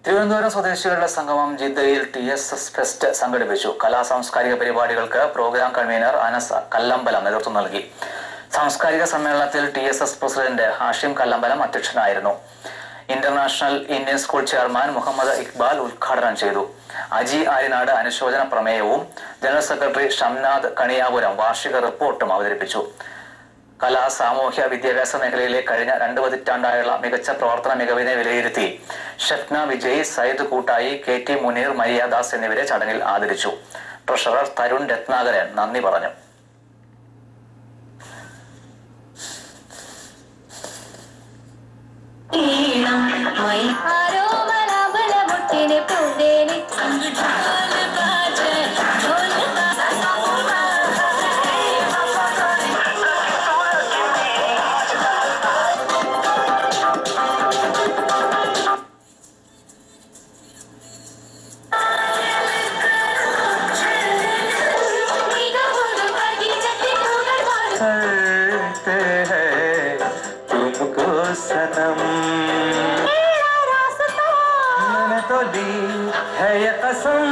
തിരുവനന്തപുരം സ്വദേശികളുടെ സംഗമം ജിദ്ദയിൽ T S S fest സംഘടിപ്പിച്ചു കലാ സാംസ്കാരിക പരിപാടികൾക്ക് പ്രോഗ്രാം കൺവീനർ അനസ് കല്ലമ്പലം നേതൃത്വം നൽകി സാംസ്കാരിക സമ്മേളനത്തിൽ T S S president Hashim Kallambalam അധ്യക്ഷനായിരുന്നു international Indian school chairman Muhammad Iqbal ഉദ്ഘാടനം ചെയ്തു അജി ആര്യനാട് അനുശോചന പ്രമേയവും ജനറൽ സെക്രട്ടറി ഷംനാദ് കണിയാപുരം വാർഷിക റിപ്പോർട്ടും അവതരിപ്പിച്ചു കലാ സാമൂഹ്യ വിദ്യാഭ്യാസ മേഖലയിലെ കഴിഞ്ഞ രണ്ട് പതിറ്റാണ്ടായുള്ള മികച്ച പ്രവർത്തന മികവിനെ വിലയിരുത്തി ഷഫ്ന വിജയ് സയ്യിദ് കൂട്ടായി കെ ടി മുനീർ മരിയാദാസ് എന്നിവരെ ചടങ്ങിൽ ആദരിച്ചു ട്രഷറർ തരുൺ രത്നാകരൻ നന്ദി പറഞ്ഞു ഈണം മൈ ആരോ മലാബല മുട്ടിനെ പൂന്തേനി करते हैं तुमको सनम मैंने तो ली है ये कसम